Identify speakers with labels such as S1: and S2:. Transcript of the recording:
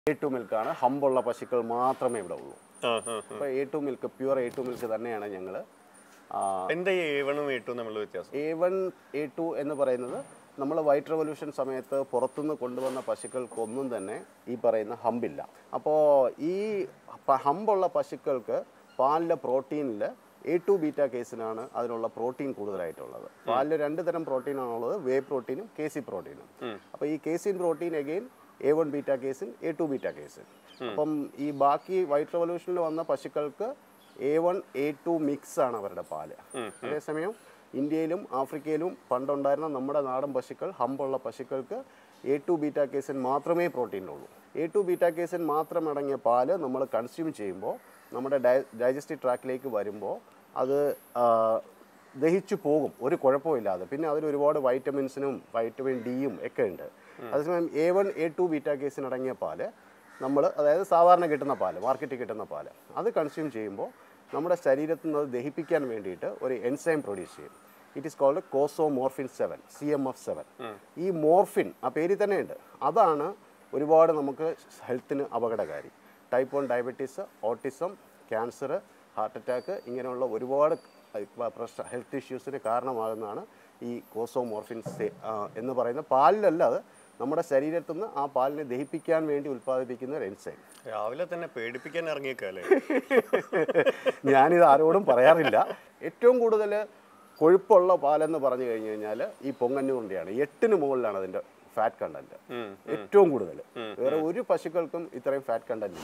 S1: A to മിൽക്കാണ് ഹമ്പുള്ള പശുക്കൾ മാത്രമേ ഇവിടെ ഉള്ളൂ
S2: ആ, ആ, ആ.
S1: അപ്പോൾ A two milk pure A two milk തന്നെയാണ് ഞങ്ങൾ
S2: എന്താ ഈ ഏവണും ഏട്ടും തമ്മിലുള്ള വ്യത്യാസം
S1: എ വൺ എ ടു എന്ന് പറയുന്നത് നമ്മൾ വൈറ്റ് റെവല്യൂഷൻ സമയത്ത് പുറത്തുനിന്ന് കൊണ്ടുവന്ന പശുക്കൾക്കൊന്നും തന്നെ ഈ പറയുന്ന ഹമ്പില്ല അപ്പോൾ ഈ പ- ഹമ്പുള്ള പശുക്കൾക്ക് പാലിലെ പ്രോട്ടീനിൽ എ ടു ബീറ്റ കേസിനാണ് അതിനുള്ള പ്രോട്ടീൻ കൂടുതലായിട്ടുള്ളത് പാലിൽ രണ്ട് തരം പ്രോട്ടീനാണുള്ളത് വേ പ്രോട്ടീനും കെ സി പ്രോട്ടീനും അപ്പോൾ ഈ casein protein again A one beta casein A two beta casein അപ്പം ഈ ബാക്കി വൈറ്റ് റെവല്യൂഷനിൽ വന്ന പശുക്കൾക്ക് A one A two mix ആണ് അവരുടെ പാല് അതേസമയം ഇന്ത്യയിലും ആഫ്രിക്കയിലും പണ്ടുണ്ടായിരുന്ന നമ്മുടെ നാടൻ പശുക്കൾ ഹമ്പുള്ള പശുക്കൾക്ക് എ ടു ബീറ്റ കേസിൻ മാത്രമേ പ്രോട്ടീൻ ഉള്ളൂ എ ടു ബീറ്റ കേസിൻ മാത്രം അടങ്ങിയ പാല് നമ്മൾ കൺസ്യൂം ചെയ്യുമ്പോൾ നമ്മുടെ ഡൈജസ്റ്റീവ് ട്രാക്കിലേക്ക് വരുമ്പോൾ അത് ആ, ദഹിച്ചു പോകും ഒരു കുഴപ്പമില്ലാതെ പിന്നെ അതിൽ ഒരുപാട് വൈറ്റമിൻസിനും വൈറ്റമിൻ ഡിയും ഒക്കെ ഉണ്ട് അതേസമയം A one A two beta കേസിന് അടങ്ങിയ പാല് നമ്മൾ അതായത് സാധാരണ കിട്ടുന്ന പാല് മാർക്കറ്റിൽ കിട്ടുന്ന പാല് അത് കൺസ്യൂം ചെയ്യുമ്പോൾ നമ്മുടെ ശരീരത്തിൽ നിന്ന് അത് ദഹിപ്പിക്കാൻ വേണ്ടിയിട്ട് ഒരു എൻസൈം പ്രൊഡ്യൂസ് ചെയ്യും it is called casomorphin seven C M F seven ഈ മോർഫിൻ ആ പേരിൽ തന്നെ ഉണ്ട് അതാണ് ഒരുപാട് നമുക്ക് ഹെൽത്തിന് അപകടകാരി type one diabetes autism cancer heart attack ഇങ്ങനെയുള്ള ഒരുപാട് പ്രശ്ന ഹെൽത്ത് ഇഷ്യൂസിന് കാരണമാകുന്നതാണ് ഈ കോസോമോർഫിൻ സെ- ആ, എന്ന് പറയുന്ന പാലിലല്ല അത് നമ്മുടെ ശരീരത്തിൽ നിന്ന് ആ പാലിനെ ദഹിപ്പിക്കാൻ വേണ്ടി ഉൽപ്പാദിപ്പിക്കുന്ന ഒരു എൻസൈം
S2: രാവിലെ തന്നെ പേടിപ്പിക്കാൻ ഇറങ്ങിയേക്കല്ലേ
S1: ഞാനിത് ആരോടും പറയാറില്ല ഏറ്റവും കൂടുതൽ കൊഴുപ്പുള്ള പാലെന്ന് പറഞ്ഞു കഴിഞ്ഞു കഴിഞ്ഞാൽ ഈ പൊങ്ങന്നൂറിൻ്റെയാണ് എട്ടിന് മുകളിലാണ് അതിൻ്റെ ഫാറ്റ് കണ്ടന്റ് ഏറ്റവും കൂടുതൽ വേറെ ഒരു പശുക്കൾക്കും ഇത്രയും ഫാറ്റ് കണ്ടന്റ്